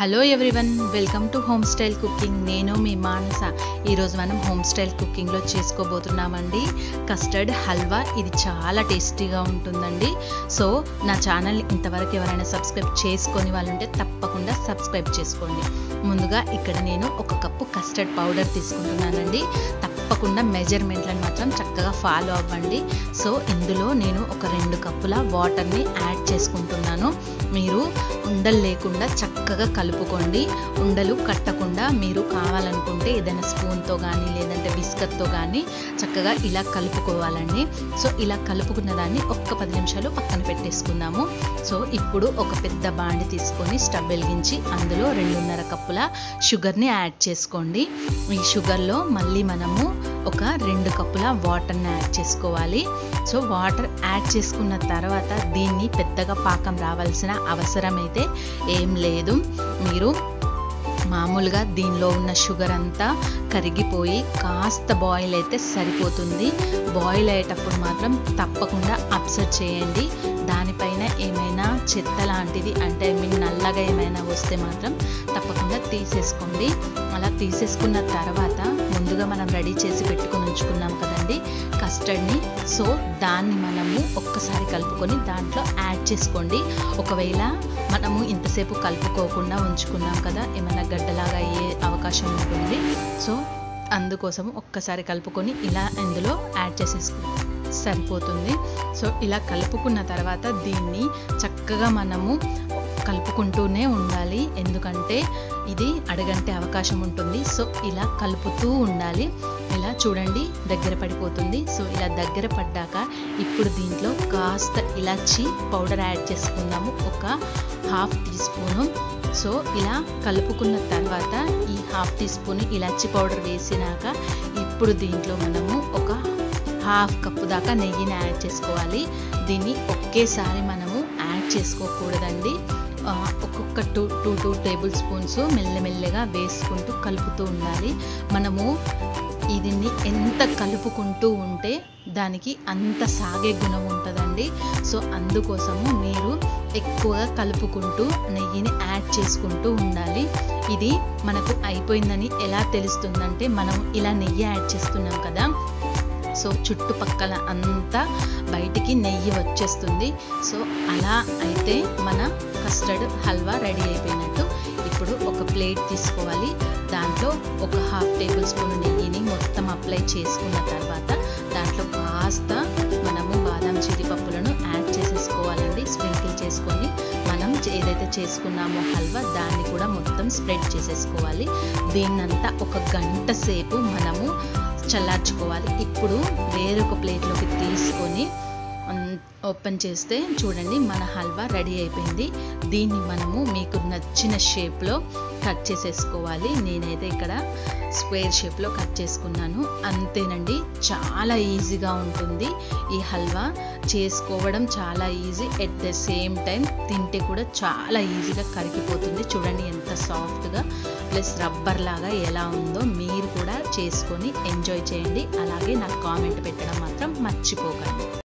hello everyone welcome to home style cooking నేను మీ మానస ఈరోజు మనం హోమ్ స్టైల్ కుకింగ్లో చేసుకోబోతున్నామండి కస్టర్డ్ హల్వా ఇది చాలా టేస్టీగా ఉంటుందండి సో నా ఛానల్ ఇంతవరకు ఎవరైనా సబ్స్క్రైబ్ చేసుకొని వాళ్ళు ఉంటే తప్పకుండా సబ్స్క్రైబ్ చేసుకోండి ముందుగా ఇక్కడ నేను ఒక కప్పు కస్టర్డ్ పౌడర్ తీసుకుంటున్నానండి తప్పకుండా మెజర్మెంట్లను మాత్రం చక్కగా ఫాలో అవ్వండి సో ఇందులో నేను ఒక రెండు కప్పుల వాటర్ని యాడ్ చేసుకుంటున్నాను మీరు ఉండలు లేకుండా చక్కగా కలుపుకోండి ఉండలు కట్టకుండా మీరు కావాలనుకుంటే ఏదైనా స్పూన్తో కానీ లేదంటే బిస్కట్తో కానీ చక్కగా ఇలా కలుపుకోవాలండి సో ఇలా కలుపుకున్న దాన్ని ఒక్క పది నిమిషాలు పక్కన పెట్టేసుకుందాము సో ఇప్పుడు ఒక పెద్ద బాండి తీసుకొని స్టవ్ వెలిగించి అందులో రెండున్నర కప్పుల షుగర్ని యాడ్ చేసుకోండి ఈ షుగర్లో మళ్ళీ మనము ఒక రెండు కప్పుల వాటర్ని యాడ్ చేసుకోవాలి సో వాటర్ యాడ్ చేసుకున్న తర్వాత దీన్ని పెద్దగా పాకం రావాల్సిన అవసరం అయితే ఏం లేదు మీరు మామూలుగా దీనిలో ఉన్న షుగర్ అంతా కరిగిపోయి కాస్త బాయిల్ అయితే సరిపోతుంది బాయిల్ అయ్యేటప్పుడు మాత్రం తప్పకుండా అబ్సర్వ్ చేయండి దానిపైన ఏమైనా చెత్త లాంటిది అంటే ఐ మీన్ నల్లగా ఏమైనా వస్తే మాత్రం తప్పకుండా తీసేసుకోండి అలా తీసేసుకున్న తర్వాత ముందుగా మనం రెడీ చేసి పెట్టుకుని ఉంచుకున్నాం కదండి కస్టర్డ్ని సో దాన్ని మనము ఒక్కసారి కలుపుకొని దాంట్లో యాడ్ చేసుకోండి ఒకవేళ మనము ఇంతసేపు కలుపుకోకుండా ఉంచుకున్నాం కదా ఏమైనా గడ్డలాగా అయ్యే అవకాశం ఉంటుంది సో అందుకోసం ఒక్కసారి కలుపుకొని ఇలా ఇందులో యాడ్ చేసేసుకో సరిపోతుంది సో ఇలా కలుపుకున్న తర్వాత దీన్ని చక్కగా మనము కలుపుకుంటూనే ఉండాలి ఎందుకంటే ఇది అడగంటే అవకాశం ఉంటుంది సో ఇలా కలుపుతూ ఉండాలి ఇలా చూడండి దగ్గర పడిపోతుంది సో ఇలా దగ్గర పడ్డాక ఇప్పుడు దీంట్లో కాస్త ఇలాచి పౌడర్ యాడ్ చేసుకుందాము ఒక హాఫ్ టీ స్పూను సో ఇలా కలుపుకున్న తర్వాత ఈ హాఫ్ టీ స్పూన్ ఇలాచి పౌడర్ వేసినాక ఇప్పుడు దీంట్లో మనము ఒక హాఫ్ కప్పు దాకా నెయ్యిని యాడ్ చేసుకోవాలి దీన్ని ఒకేసారి మనము యాడ్ చేసుకోకూడదండి ఒక్కొక్క two two two tablespoons మెల్లమెల్లగా వేసుకుంటూ కలుపుతూ ఉండాలి మనము దీన్ని ఎంత కలుపుకుంటూ ఉంటే దానికి అంత సాగే గుణం ఉంటుందండి సో అందుకోసము మీరు ఎక్కువగా కలుపుకుంటూ నెయ్యిని యాడ్ చేసుకుంటూ ఉండాలి ఇది మనకు అయిపోయిందని ఎలా తెలుస్తుందంటే మనం ఇలా నెయ్యి యాడ్ చేస్తున్నాం కదా సో చుట్టుపక్కల అంతా బయటికి నెయ్యి వచ్చేస్తుంది సో అలా అయితే మన కస్టర్డ్ హల్వా రెడీ అయిపోయినట్టు ఇప్పుడు ఒక ప్లేట్ తీసుకోవాలి దాంట్లో ఒక హాఫ్ టేబుల్ స్పూన్ నెయ్యిని మొత్తం అప్లై చేసుకున్న తర్వాత దాంట్లో కాస్త మనము బాదం జీడిపప్పులను యాడ్ చేసేసుకోవాలండి స్ప్రింకిల్ చేసుకొని మనం ఏదైతే చేసుకున్నామో హల్వా దాన్ని కూడా మొత్తం స్ప్రెడ్ చేసేసుకోవాలి దీన్నంతా ఒక గంట సేపు మనము చల్లార్చుకోవాలి ఇప్పుడు వేరొక ప్లేట్లోకి తీసుకొని ఓపెన్ చేస్తే చూడండి మన హల్వా రెడీ అయిపోయింది దీన్ని మనము మీకు నచ్చిన షేప్లో కట్ చేసేసుకోవాలి నేనైతే ఇక్కడ స్క్వేర్ షేప్లో కట్ చేసుకున్నాను అంతేనండి చాలా ఈజీగా ఉంటుంది ఈ హల్వా చేసుకోవడం చాలా easy at the same time తింటే కూడా చాలా ఈజీగా కరిగిపోతుంది చూడండి ఎంత సాఫ్ట్గా ప్లస్ రబ్బర్ లాగా ఎలా ఉందో మీరు కూడా చేసుకొని ఎంజాయ్ చేయండి అలాగే నాకు కామెంట్ పెట్టడం మాత్రం మర్చిపోకండి